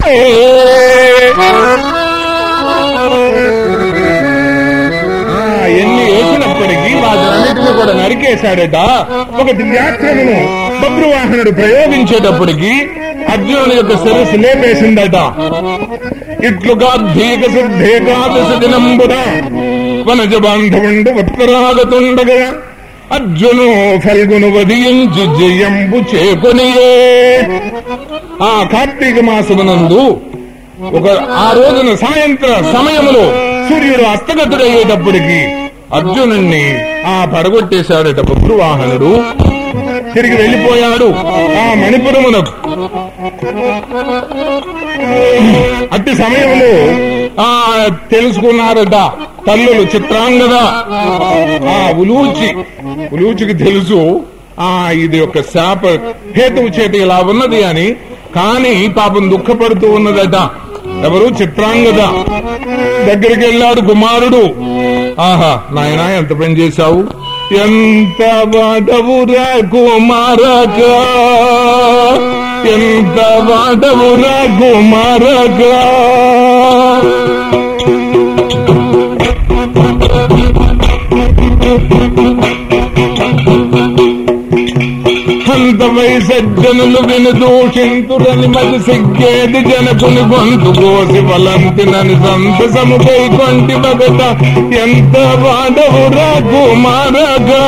ఆ, ఎన్ని వేసినప్పటికీ వాటినన్నిటిని కూడా నరికేశాడట ఒక దివ్యాస్త్రమును బబ్రువాహనుడు ప్రయోగించేటప్పటికి అర్జునుని యొక్క శిరస్సు లేపేసిందట ఇట్లుగా ధీక సిద్ధేకాదశ దినంబున వనజ బాంధవుండు ఉత్తరాగతుండగా అర్జును ఫల్గును వధించి జయంబు చేకొనియే ఆ కార్తీక మాసమునందు ఒక ఆ రోజున సాయంత్ర సమయంలో సూర్యుడు అస్తగతుడయ్యేటప్పటికి అర్జునుణ్ణి ఆ పడగొట్టేశాడట బబ్రువాహనుడు తిరిగి వెళ్లిపోయాడు ఆ మణిపురమునకు అట్టి సమయంలో ఆ తెలుసుకున్నారట తల్లులు చిత్రాంగద ఆ ఉలూచి ఉలూచికి తెలుసు ఆ ఇది ఒక శాప హేతువు చేతి ఇలా ఉన్నది అని కానీ పాపం దుఃఖపడుతూ ఉన్నదట ఎవరు చిత్రాంగద దగ్గరికి వెళ్ళాడు కుమారుడు ఆహా నాయనా ఎంత పని చేశావు ఎంత వాడవురా కుమారక ఎంత వాడవురా కుమారక అంతమై సజ్జనులు విను దూషింతురని మది సిగ్గేది జనకుని గొంతు కోసి వలంతినని సంతసముపై కొంటి బగట ఎంత వాడవురా కుమారగా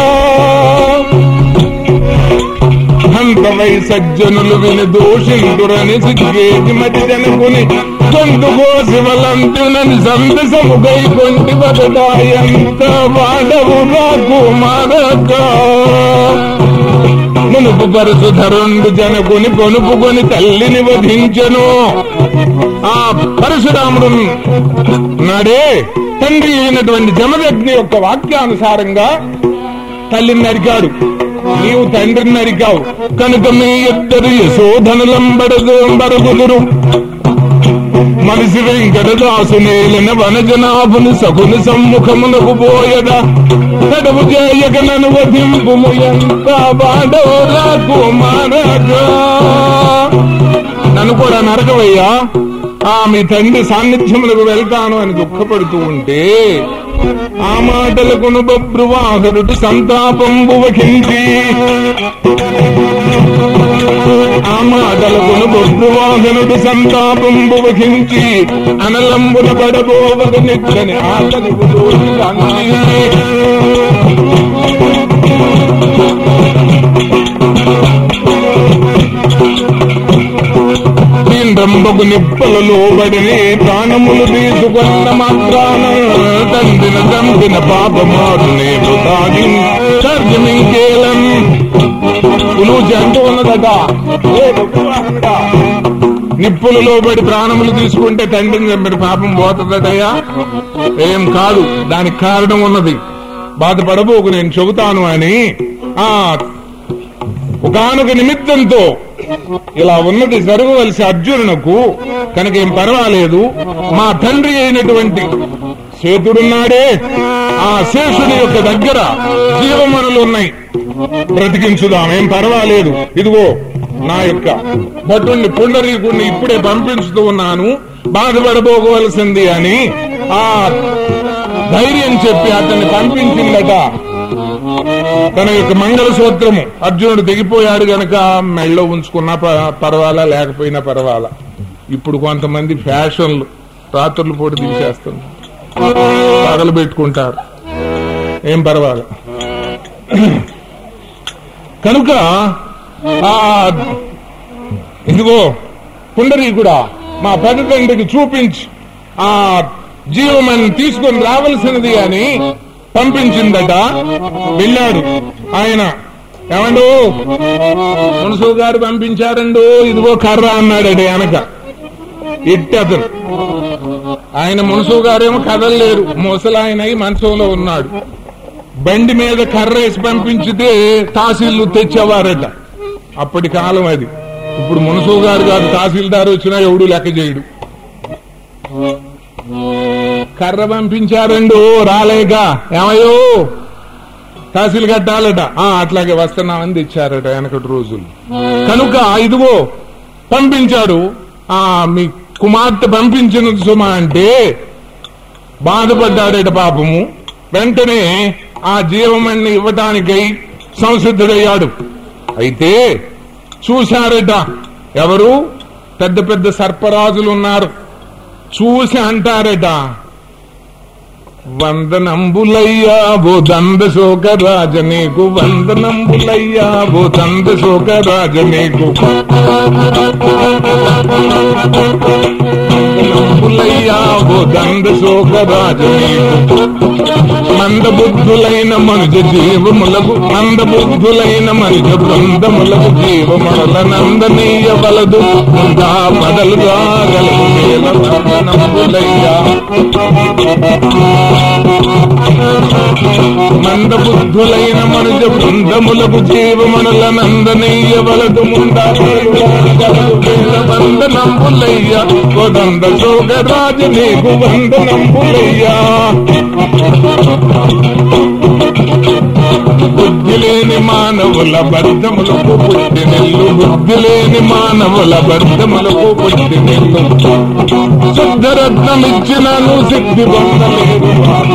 అంతమై సజ్జనులు విని దూషింతురని సిగ్గేది మది జనకుని గొంతు కోసి వలంతినని సంతసముపై కొంటి బగట ఎంత వాడవురా కుమారగా మునుపు పరశుధరుండు జనకుని కొనుపుకొని తల్లిని వధించను ఆ పరశురాముడు నాడే తండ్రి అయినటువంటి జమదగ్ని యొక్క వాక్యానుసారంగా తల్లిని నరికాడు నీవు తండ్రిని నరికావు కనుక మీ ఇద్దరు యశోధనులంబడదు బరుగుదురు మనిషి వెంకటదాసు నేలిన వనజనాభుని సకుని సమ్ముఖమునకు పోయగా తడవు చేయక నన్ను వధింపుము ఎంత బాడవరా కుమారగా నన్ను కూడా నరకవయ్యా ఆ మీ తండ్రి సాన్నిధ్యములకు వెళ్తాను అని దుఃఖపడుతూ ఉంటే ఆ మాటలకును బబ్రువాహరుడు సంతాపంబు వహించి ఆ మాటలకును బొద్దువాహనుడు సంతాపంబు వహించి అనలంబున పడబోవదు నిద్రని ఆకలి రంబకు నిప్పలలో పడిని ప్రాణములు తీసుకున్న మాత్రాన తండ్రిన తండ్రిన పాపమాడు నేను తాగి తర్జమింకేలం పులుచి అంటూ ఉన్నదట ఏ బొగ్గువాహనుడా, నిప్పులలో పడి ప్రాణములు తీసుకుంటే తండ్రిని చంపిన పాపం పోతుందటయ్యా ఏం కాదు దానికి కారణం ఉన్నది బాధపడబోకు నేను చెబుతాను అని ఆ ఒకనొక నిమిత్తంతో ఇలా ఉన్నది జరగవలసి అర్జునునకు కనుక ఏం పర్వాలేదు మా తండ్రి అయినటువంటి సేతుడున్నాడే ఆ శేషుడి యొక్క దగ్గర జీవమనులు ఉన్నాయి బ్రతికించుదాం ఏం పర్వాలేదు ఇదిగో నా యొక్క భటుణ్ణి పుండరీకుణ్ణి ఇప్పుడే పంపించుతూ ఉన్నాను బాధపడబోకవలసింది అని ఆ ధైర్యం చెప్పి అతన్ని పంపించిందట తన యొక్క మంగళసూత్రము అర్జునుడు దిగిపోయాడు గనక మెళ్ళో ఉంచుకున్నా ప- పర్వాలా లేకపోయినా పర్వాలా ఇప్పుడు కొంతమంది ఫ్యాషన్లు రాత్రులు పూట తీసేస్తున్నారు పగలు పెట్టుకుంటారు ఏం పర్వాలా కనుక ఆ ఇదిగో పుండరీకుడా మా పెద్ద తండ్రికి చూపించి ఆ జీవమని తీసుకొని రావలసినది అని పంపించిందట వెళ్ళాడు ఆయన ఏమండు మునసు గారు పంపించారండు ఇదిగో కర్ర అన్నాడట వెనక ఎట్టి అతను ఆయన మునసు గారేమో కదలలేరు ముసలాయన అయి మంచంలో ఉన్నాడు బండి మీద కర్ర వేసి పంపించితే తహసీల్లు తెచ్చేవారట అప్పటి కాలం అది ఇప్పుడు మునసు గారు కాదు తహసీల్దార్ వచ్చినా ఎవడు లెక్క చేయడు కర్ర పంపించారండు రాలేక ఏమయ్యో తహసీల్ కట్టాలట ఆ అట్లాగే వస్తున్నామని తెచ్చారట వెనకటి రోజులు కనుక ఇదిగో పంపించాడు ఆ మీ కుమార్తె పంపించిన సుమ అంటే బాధపడ్డాడట పాపము వెంటనే ఆ జీవమణ్ణి ఇవ్వటానికై సంసిద్ధుడయ్యాడు అయితే చూశారట ఎవరు పెద్ద పెద్ద సర్పరాజులు ఉన్నారు చూసి అంటారట వందనంబులయ్యా ఓ దంద శోక రాజ నీకు వందనంబులయ్యా ఓ దంద శోక రాజ నీకు వందనంబులయ్యా ఓ దంద శోక రాజ నీకు మందబుద్ధులైన మనుజ జీవములకు మందబుద్ధులైన మనుజ బృందములకు జీవముల నందనీయ వలదు ముందా పదలు రాగలవు నేల వందనంబులయ్యా మందబుద్ధులైన మనుజ బృందములకు జీవమనుల నందనీయ వలదు ముందా వందనంబులయ్య కొదంద శోకరాజ నీకు వందనంబులయ్యా బుద్ధి లేని మానవుల బద్ధములకు పుట్టి నెల్లు బుద్ధి లేని మానవుల బద్ధములకు పుట్టి నెల్లు శుద్ధరత్నమిచ్చినను సిద్ధి పొందలేదు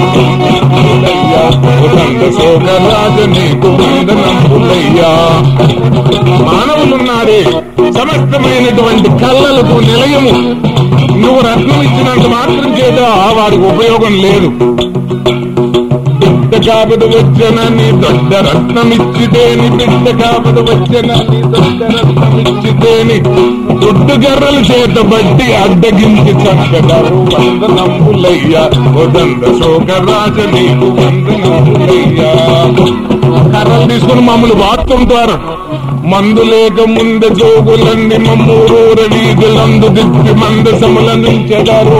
శోకరాజ నీకు వందనంబులయ్యా మానవులున్నారే సమస్తమైనటువంటి కళ్ళలకు నిలయము నువ్వు రత్నం ఇచ్చినంత మాత్రం చేత వారికి ఉపయోగం లేదు బిడ్డ కాపదు వచ్చనని దొడ్డ రత్నమిచ్చితేని బిడ్డ కాపదు వచ్చనని దొడ్డ రత్నమిచ్చితేని దొడ్డు గర్రల చేత బట్టి అడ్డగించి చక్కదారు వందనంబులయ్యా వదంద శోకరాజ నీకు వందనంబులయ్యా కర్రలు తీసుకుని మమ్మల్ని వాడుతుంటారు మందు లేక ముందు జోగులన్నీ మమ్మూరూర వీధులందు దిప్పి మందసముల నుంచెదారు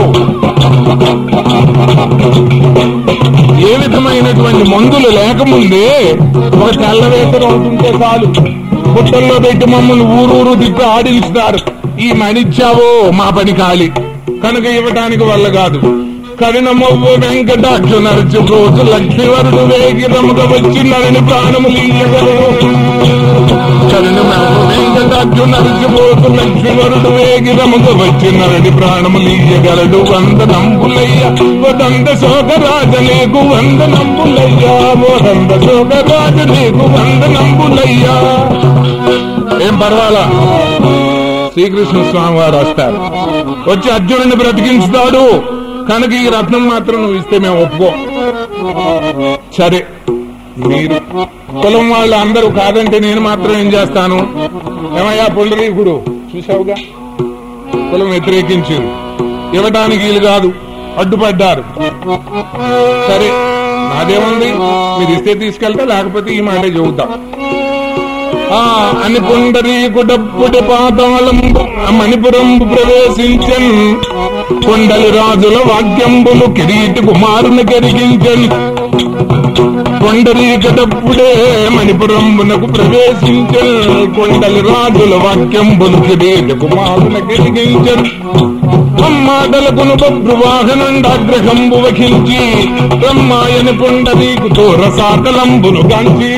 ఏ విధమైనటువంటి మందులు లేకముందే ఒక తెల్లవేతలు అవుతుంటే చాలు పుట్టల్లో పెట్టి మమ్మల్ని ఊరూరు తిప్పి ఆడిస్తారు ఈ మణిచ్చావో మా పని కాలి కనుక ఇవ్వటానికి వల్ల కాదు కరుణమవ్వు వెంకటాక్ష నరచు రోజు లక్ష్మీవరుడు వేగిరముగా వచ్చి నరని ప్రాణములు ఇయ్యగలరు కరుణమవ్వు వెంకటాక్ష నరచు రోజు లక్ష్మీవరుడు వేగిరముగా వచ్చి నరని ప్రాణములు ఇయ్యగలడు వంద నంబులయ్య వదంద శోకరాజ నీకు వంద నంబులయ్యా వదంద శోకరాజ నీకు వంద నంబులయ్యా ఏం పర్వాలా శ్రీకృష్ణ స్వామి వారు వస్తారు వచ్చి అర్జునుడిని బ్రతికించుతాడు కనుక ఈ రత్నం మాత్రం నువ్వు ఇస్తే మేము ఒప్పుకో సరే మీరు కులం వాళ్ళు అందరూ కాదంటే నేను మాత్రం ఏం చేస్తాను ఏమయ్యా పుండరీకుడు చూసావుగా కులం వ్యతిరేకించారు ఇవ్వటానికి వీలు కాదు అడ్డుపడ్డారు సరే నాదేముంది మీరు ఇస్తే తీసుకెళ్తా లేకపోతే ఈ మాటే చెబుతా ఆ అని పుండరీకుడప్పుడి పాతాళంబు మణిపురంబు ప్రవేశించన్ కొండలి రాజుల వాక్యంబులు కిరీటి కుమారుని కరిగించన్ కొండరీకటప్పుడే మణిపురంబునకు ప్రవేశించన్ కొండలి రాజుల వాక్యంబులు కిరీటి కుమారుని కరిగించన్ అమ్మాటలకును బొబ్రు వాహనండాగ్రహంబు వహించి బ్రహ్మాయని పుండరీకుతో రసాతలంబును గాంచి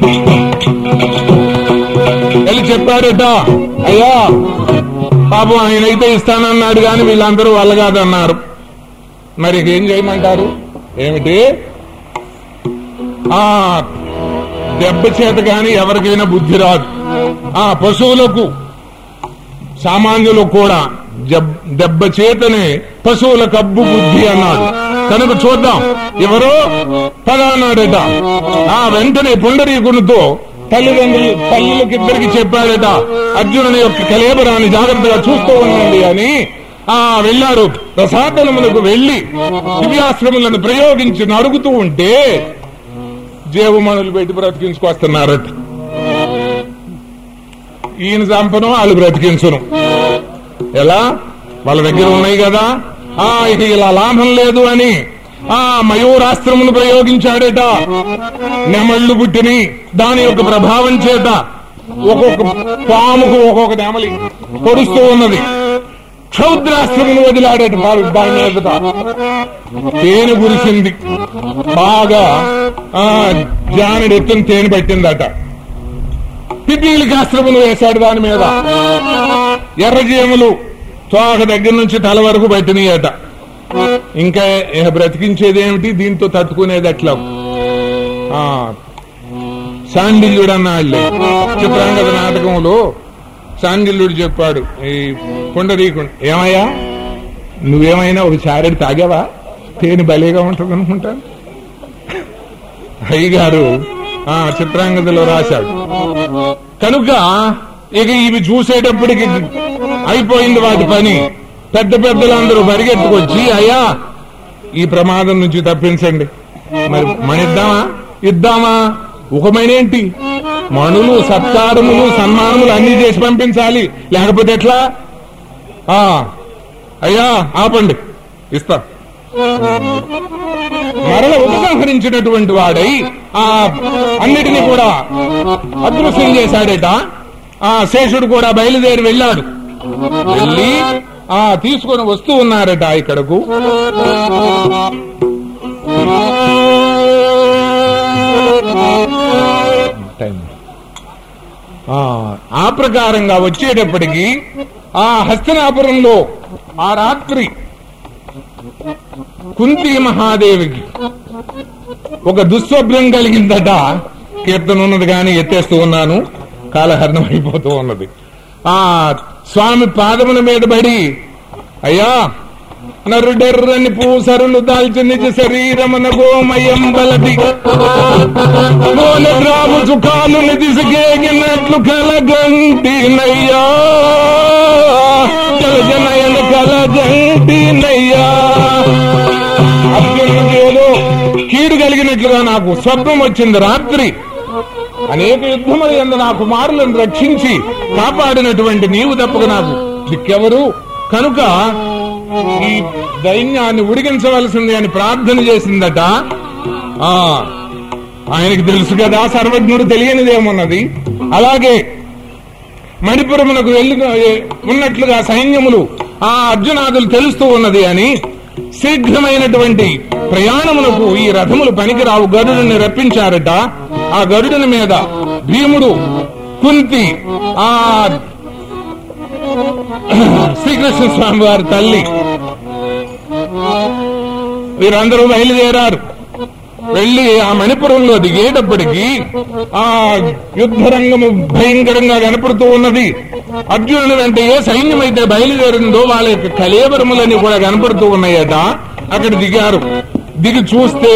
వెళ్ళి చెప్పాడట అయ్యా పాపం ఆయనైతే ఇస్తానన్నాడు గాని వీళ్ళందరూ వాళ్ళ కాదన్నారు మరి ఏం చేయమంటారు ఏమిటి ఆ దెబ్బ చేత గాని ఎవరికైనా బుద్ధి రాదు ఆ పశువులకు సామాన్యులకు కూడా జబ్- దెబ్బ చేతనే పశువుల కబ్బు బుద్ధి అన్నాడు కనుక చూద్దాం ఎవరో పద అన్నాడట ఆ వెంటనే పుండరీకునితో తల్లిదండ్రులు తల్లులకి ఇద్దరికి చెప్పాడట అర్జునుని యొక్క కలేబరాన్ని జాగ్రత్తగా చూస్తూ ఉండండి అని ఆ వెళ్ళారు రసాతలములకు వెళ్లి దివ్యాశ్రములను ప్రయోగించి నరుగుతూ ఉంటే జీవమణులు పెట్టి బ్రతికించుకొస్తున్నారట ఈయన చంపను వాళ్ళు బ్రతికించును ఎలా వాళ్ళ దగ్గర ఉన్నాయి కదా ఆ ఇక ఇలా లాభం లేదు అని ఆ మయూరాస్త్రమును ప్రయోగించాడట నెమళ్ళు పుట్టిని దాని యొక్క ప్రభావం చేత ఒక్కొక్క పాముకు ఒక్కొక్క నెమలి పొడుస్తూ ఉన్నది క్షౌద్రాస్త్రమును వదిలాడట వాడు దాని మీద తేనె గురిసింది బాగా ఆ జానెడు ఎత్తున తేనె పట్టిందట పిపీలికాస్త్రమును వేశాడు దాని మీద ఎర్రజీములు తోక దగ్గర నుంచి తల వరకు పట్టినయట ఇంకా ఇహ బ్రతికించేదేమిటి దీంతో తట్టుకునేది ఎట్లా ఆ శాండిల్యుడు అన్నాళ్ళే చిత్రాంగద నాటకంలో శాండిల్యుడు చెప్పాడు ఈ పుండరీకుడు ఏమయ్యా నువ్వేమైనా ఒక చారెడు తాగావా తేనె భలేగా ఉంటుంది అనుకుంటాను అయ్యగారు ఆ చిత్రాంగదలో రాశాడు కనుక ఇక ఇవి చూసేటప్పటికి అయిపోయింది వాటి పని పెద్ద పెద్దలందరూ పరిగెత్తుకొచ్చి అయ్యా ఈ ప్రమాదం నుంచి తప్పించండి మరి మణిద్దామా ఇద్దామా ఒక మణేంటి మణులు సత్కారములు సన్మానములు అన్ని చేసి పంపించాలి లేకపోతే ఎట్లా ఆ అయ్యా ఆపండి ఇస్తా మరల ఉపసంహరించినటువంటి వాడై ఆ అన్నిటినీ కూడా అదృశ్యం చేశాడట ఆ శేషుడు కూడా బయలుదేరి వెళ్ళాడు వెళ్ళి ఆ తీసుకొని వస్తూ ఉన్నారట ఇక్కడకు టైం. ఆ, ఆ ప్రకారంగా వచ్చేటప్పటికి ఆ హస్తినాపురంలో ఆ రాత్రి కుంతి మహాదేవికి ఒక దుస్వప్నం కలిగిందట కీర్తన ఉన్నది కానీ ఎత్తేస్తూ ఉన్నాను కాలహరణం అయిపోతూ ఉన్నది ఆ స్వామి పాదముల మీద పడి అయ్యా నరుడెర్రని పూసరులు దాల్చి నిజ శరీరమన గోమయం బలది ద్రావు సుఖాలు నిదిసిగేగినట్లు కలగంటినయ్యా జలజనయన కలగంటినయ్యా అర్జునుడికి ఏదో కీడు కలిగినట్లుగా నాకు స్వప్నం వచ్చింది రాత్రి అనేక యుద్ధముల ఎందు నా కుమారులను రక్షించి కాపాడినటువంటి నీవు తప్పక నాకు దిక్కెవరు కనుక ఈ దైన్యాన్ని ఉడిగించవలసింది అని ప్రార్థన చేసిందట ఆ ఆయనకి తెలుసు కదా సర్వజ్ఞుడు తెలియనిదేమున్నది అలాగే మణిపురమునకు వెళ్ళి ఉన్నట్లుగా సైన్యములు ఆ అర్జునాదులు తెలుస్తూ ఉన్నది అని శీఘ్రమైనటువంటి ప్రయాణమునకు ఈ రథములు పనికిరావు గరుడుని రప్పించారట ఆ గరుడుని మీద భీముడు కుంతి ఆ శ్రీకృష్ణ స్వామి వారి తల్లి వీరందరూ బయలుదేరారు వెళ్లి ఆ మణిపురంలో దిగేటప్పటికి ఆ యుద్ధ రంగము భయంకరంగా కనపడుతూ ఉన్నది అర్జునుడు వెంట ఏ సైన్యం అయితే బయలుదేరిందో వాళ్ళ యొక్క కలేబరములని కూడా కనపడుతూ ఉన్నాయట అక్కడ దిగారు దిగి చూస్తే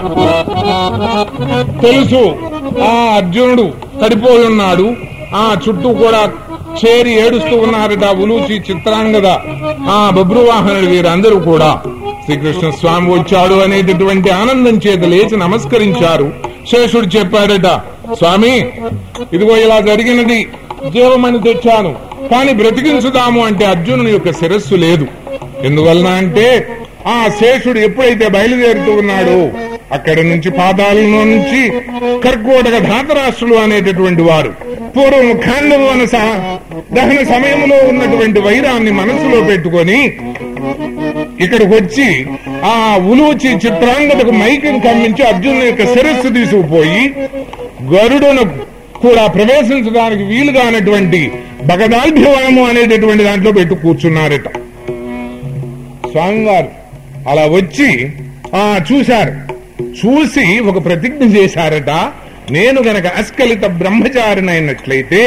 తెలుసు ఆ అర్జునుడు పడిపోయి ఉన్నాడు ఆ చుట్టూ కూడా చేరి ఏడుస్తూ ఉన్నారట ఉలూచి చిత్రాంగద ఆ బబ్రువాహనుడు వీరందరూ కూడా శ్రీకృష్ణ స్వామి వచ్చాడు అనేటటువంటి ఆనందం చేత లేచి నమస్కరించారు శేషుడు చెప్పాడట స్వామి ఇదిగో ఇలా జరిగినది జీవమని తెచ్చాను కానీ బ్రతికించుదాము అంటే అర్జునుని యొక్క శిరస్సు లేదు ఎందువలన అంటే ఆ శేషుడు ఎప్పుడైతే బయలుదేరుతూ ఉన్నాడో అక్కడి నుంచి పాదాలలో నుంచి కర్కోటక ధాతరాష్ట్రులు అనేటటువంటి వారు పూర్వం ఖాండవు అనే స- దహన సమయంలో ఉన్నటువంటి వైరాన్ని మనసులో పెట్టుకొని ఇక్కడికి వచ్చి ఆ ఉలూచి చిత్రాంగతకు మైకిని కమ్మించి అర్జునుని యొక్క శిరస్సు తీసుకుపోయి గరుడును కూడా ప్రవేశించడానికి వీలుగానటువంటి భగదాభ్యవనము అనేటటువంటి దాంట్లో పెట్టు కూర్చున్నారట స్వామివారు అలా వచ్చి ఆ చూశారు చూసి ఒక ప్రతిజ్ఞ చేశారట నేను గనక అస్కలిత బ్రహ్మచారినైనట్లయితే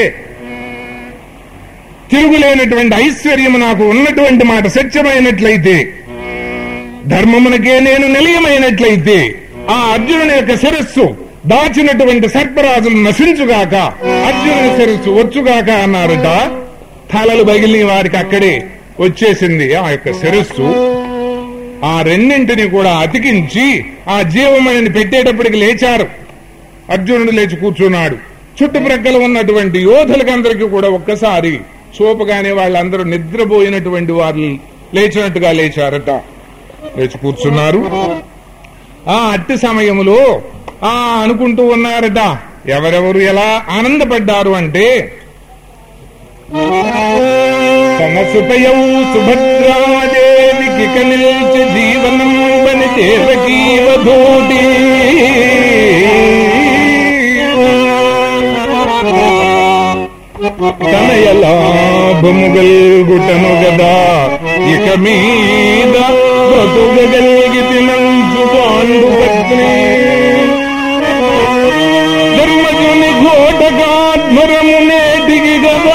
తిరుగులేనటువంటి ఐశ్వర్యము నాకు ఉన్నటువంటి మాట సత్యమైనట్లయితే ధర్మమునకే నేను నిలయమైనట్లయితే ఆ అర్జునుని యొక్క శిరస్సు దాచినటువంటి సర్పరాజులు నశించుగాక అర్జునుని శిరస్సు వచ్చుగాక అన్నారట తలలు పగిలిన వారికి అక్కడే వచ్చేసింది ఆ యొక్క శిరస్సు ఆ రెండింటిని కూడా అతికించి ఆ జీవమణిని పెట్టేటప్పటికి లేచారు అర్జునుడు లేచి కూర్చున్నాడు చుట్టుప్రక్కల ఉన్నటువంటి యోధులకందరికీ కూడా ఒక్కసారి చూపగానే వాళ్ళందరూ నిద్రపోయినటువంటి వారు లేచినట్టుగా లేచారట లేచి కూర్చున్నారు ఆ అట్టి సమయములో ఆ అనుకుంటూ ఉన్నారట ఎవరెవరు ఎలా ఆనందపడ్డారు అంటే తన సుతయౌ సుభద్రాదేవికి కనిల్చి జీవనం బని దేవకీవధూటి తనయ లాభము గల్గుటను గదా ఇక మీద బ్రతుకగలిగి తినంచు పాండు పత్ని ధర్మజుని ఘోటకాత్మరము నేటికి గదా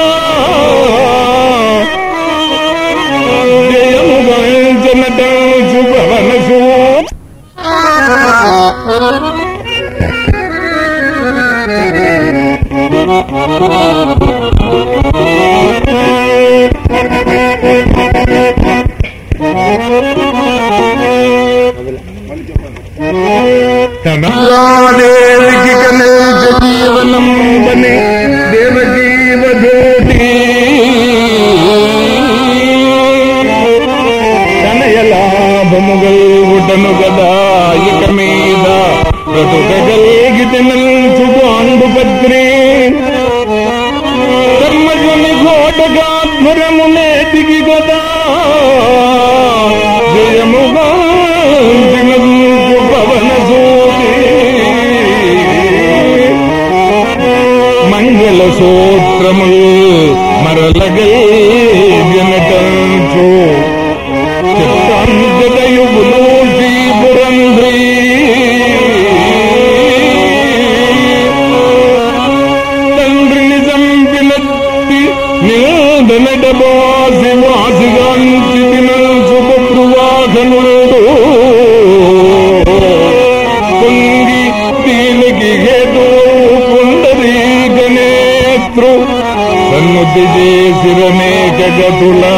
జయము వంచనట శుభవనసు దేవికి కనల్చ జీవనం బని దేవజీవజ్యోతి తనయలాభముగల్గుటను గదా ఇక మీద బ్రతుకగలిగితే నల్చు పాండు పత్రి ధర్మజుని ఘోటగాత్మరము నేటికి గదా జయముగా దినల్చు పవన సూరి మంగళ సూత్రముల్ మరలగల్ జనటంచు చిత్తాంజయుగులు శ్రీపురంధ్రీ తండ్రిని చంపినట్టి నిలదనట బాసి వాసిగాంచి తినల్సు బృవాసనుడు పొంగి దీనికి హేతు పుండరీక నేత్రు సన్నుతి చేసిరనేక గతులా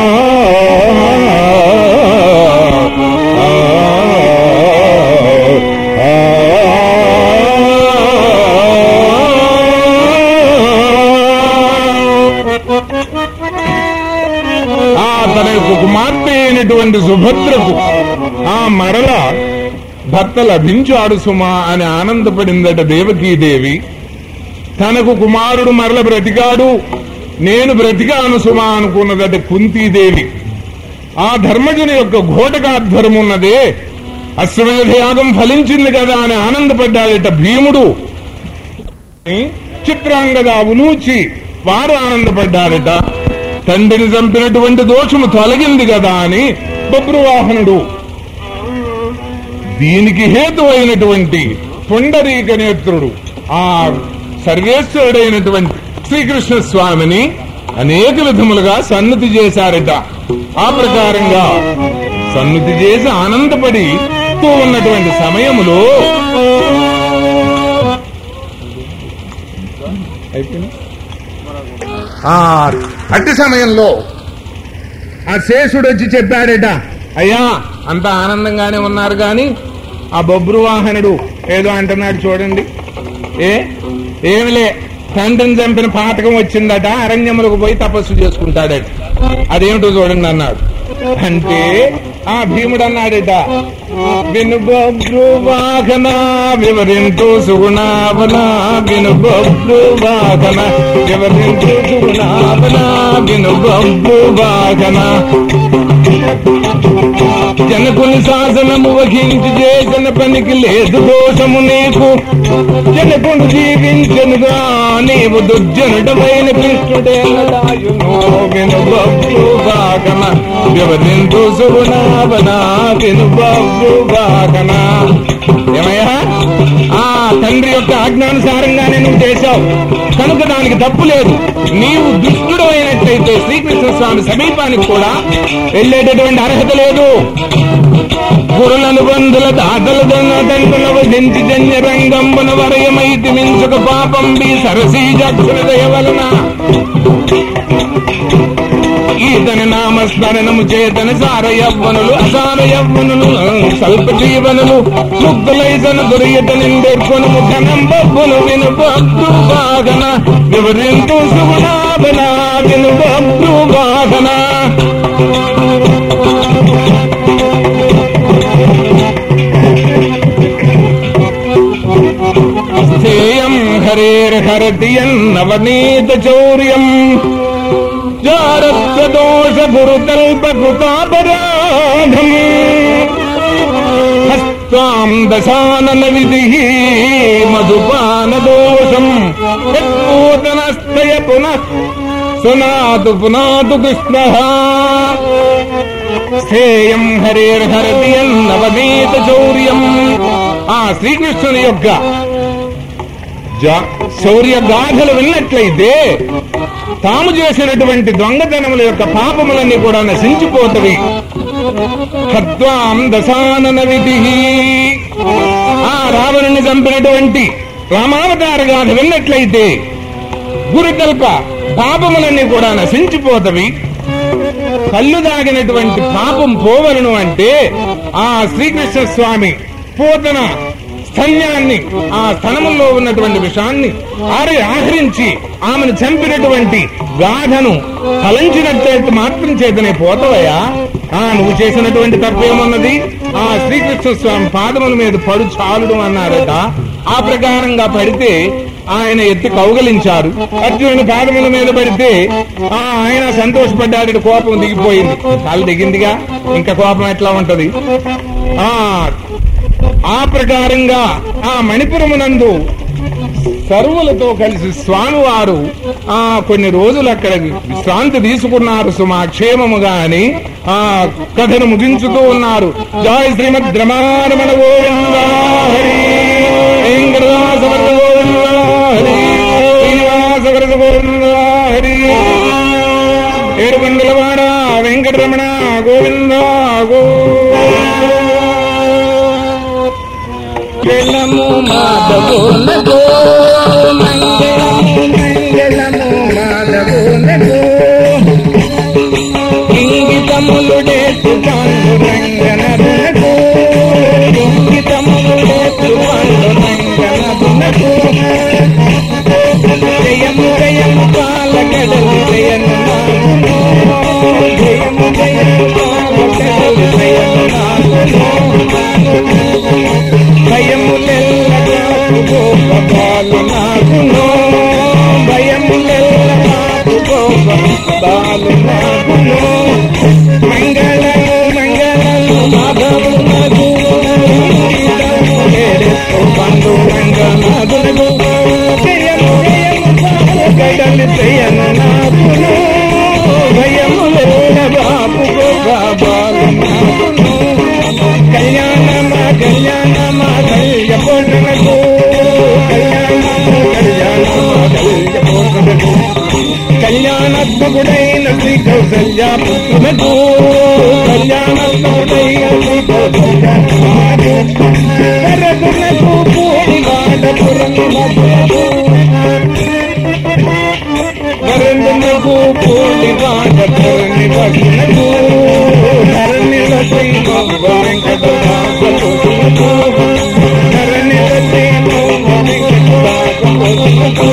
ఆ తన యొక్క కుమార్తె అయినటువంటి సుభద్రకు ఆ మరల భర్త లభించాడు సుమా అని ఆనందపడిందట దేవకీదేవి తనకు కుమారుడు మరల బ్రతికాడు నేను బ్రతికాను సుమా అనుకున్నదట కుంతీదేవి ఆ ధర్మజుని యొక్క ఘోటకాధ్వరం ఉన్నదే అశ్వమేధ యాగం ఫలించింది కదా అని ఆనందపడ్డాడట భీముడు చిత్రాంగద ఉలూచి వారు ఆనందపడ్డారట తండ్రిని చంపినటువంటి దోషము తొలగింది కదా అని బబ్రువాహనుడు దీనికి హేతు అయినటువంటి పుండరీక నేత్రుడు ఆ సర్వేశ్వరుడైనటువంటి శ్రీకృష్ణ స్వామిని అనేక విధములుగా సన్నుతి చేశారట ఆ ప్రకారంగా సన్నుతి చేసి ఆనందపడి ఉన్నటువంటి సమయములో అయిపోయింది ఆ అట్టి సమయంలో ఆ శేషుడు వచ్చి చెప్పాడట అయ్యా అంత ఆనందంగానే ఉన్నారు గాని ఆ బొబ్రు వాహనుడు ఏదో అంటున్నాడు చూడండి ఏ ఏమిలే తండ్రిని చంపిన పాతకం వచ్చిందట అరణ్యములకు పోయి తపస్సు చేసుకుంటాడట అదేమిటో చూడండి అన్నాడు అంటే ఆ భీముడు అన్నాడట విను బొబ్రు వాహన వివరింతు సుగుణావన విను బొబ్రు వాహన వివరింతు సుగుణావన విను బొబ్రు వాహన జనకుని శాసనము వహించి చేసిన పనికి లేదు దోషము నీకు జనకుడు జీవించనుగా నీవు దుర్జనుడమైన కృష్ణుడేనదాయును విను బొబ్రు వాహన వివరింతు సుగుణావన విను బొబ్రు వాహన ఏమయ్యా ఆ తండ్రి యొక్క ఆజ్ఞానుసారంగానే నువ్వు చేశావు కనుక దానికి తప్పు లేదు నీవు దుష్టుడు అయినట్లయితే శ్రీకృష్ణ స్వామి సమీపానికి కూడా వెళ్ళేటటువంటి అర్హత లేదు గురులను బంధుల దాతలు దంతుల వధించి జన్య రంగంబున వరయమైతి మించుక పాపం బి సరసీజక్షుల దయ వలన ఈతని నామస్మరణము చేతన సార యవ్వనులు అసార యవ్వనులు స్వల్ప జీవనులు ముగ్గులైతన దొరియత నిండెర్కొను ముఖనం బొబ్బులు విను బొబ్బు వాగన వివరింతు సుగుణాభన విను బొబ్బు వాగన స్థేయం హరేర్హరతి నవనీత చౌర్యం జారత్వదోష గురుకల్పకృతాపరాధం హస్తాం దశానన విధి మధుపాన దోషం యత్పూతనస్తయ పునః సునాతు పునాతు కృష్ణ స్థేయం హరేర్హరతి నవనీత చౌర్యం ఆ శ్రీకృష్ణుని యొక్క జా- శౌర్య గాథలు విన్నట్లయితే తాము చేసినటువంటి దొంగతనముల యొక్క పాపములన్నీ కూడా నశించిపోతవి హత్వాం దశానన విధి ఆ రావణుని చంపినటువంటి రామావతార గాథ విన్నట్లయితే గురుకల్ప పాపములన్నీ కూడా నశించిపోతవి కళ్ళు దాగినటువంటి పాపం పోవలను అంటే ఆ శ్రీకృష్ణ స్వామి పోతన స్తన్యాన్ని ఆ స్థనములో ఉన్నటువంటి విషాన్ని ఆరి ఆహరించి ఆమెను చంపినటువంటి గాథను ఫలించినట్టు మాత్రం చేతనే పోతవయ్యా ఆ నువ్వు చేసినటువంటి తప్పేమున్నది ఆ శ్రీకృష్ణ స్వామి పాదముల మీద పడు చాలుడు అన్నారట ఆ ప్రకారంగా పడితే ఆయన ఎత్తి కౌగలించారు అర్జునుని పాదముల మీద పడితే ఆ ఆయన సంతోషపడ్డాడు కోపం దిగిపోయింది కాలు దిగిందిగా ఇంకా కోపం ఎట్లా ఉంటది ఆ ఆ ప్రకారంగా ఆ మణిపురమునందు సర్వులతో కలిసి స్వామివారు ఆ కొన్ని రోజులు అక్కడ విశ్రాంతి తీసుకున్నారు సుమా క్షేమముగా అని ఆ కథను ముగించుతూ ఉన్నారు జయ శ్రీమద్ రమారమణ గోవింద హరి వెంకటదాస వరద గోవింద హరి శ్రీనివాస వరద గోవింద హరి ఏడుకొండలవాడ వెంకటరమణ గోవింద గోవిందము మాధవునకు మంగళము మంగళము మాధవునకు ఇంగితములు డేసు పాండురంగనకు ఇంగితములు డేసు పాండురంగనకు జయము జయము పాలగడలు జయము నాగును జయము జయము పాలగడలు జయము నాగును భయములెల్లగాకు గోపాలు నాగును భయములెల్లగాకు గోపాలు నాగును మంగళము మంగళము మాధవు నగు పండు మంగళనాథునకు జయము జయము గడలి జయను నాగును భయములెల్ల బాపు గోపాలు నాగును కళ్యాణమా కళ్యాణమా కళ్య పోషణకు కళ్యాణమా కళ్యాణమా కళ్య పోషణకు కళ్యాణత్మకుడైన శ్రీ కౌసల్య పుత్రునకు కళ్యాణత్మకుడైన శ్రీ కౌసల్య వరదునకు పూడి వాడపురము వరుణునకు పూడి వాడపురని వరుణకు ధరణిల శ్రీ వెంకటదాసకు ధరణిల శ్రీ వెంకటదాసకు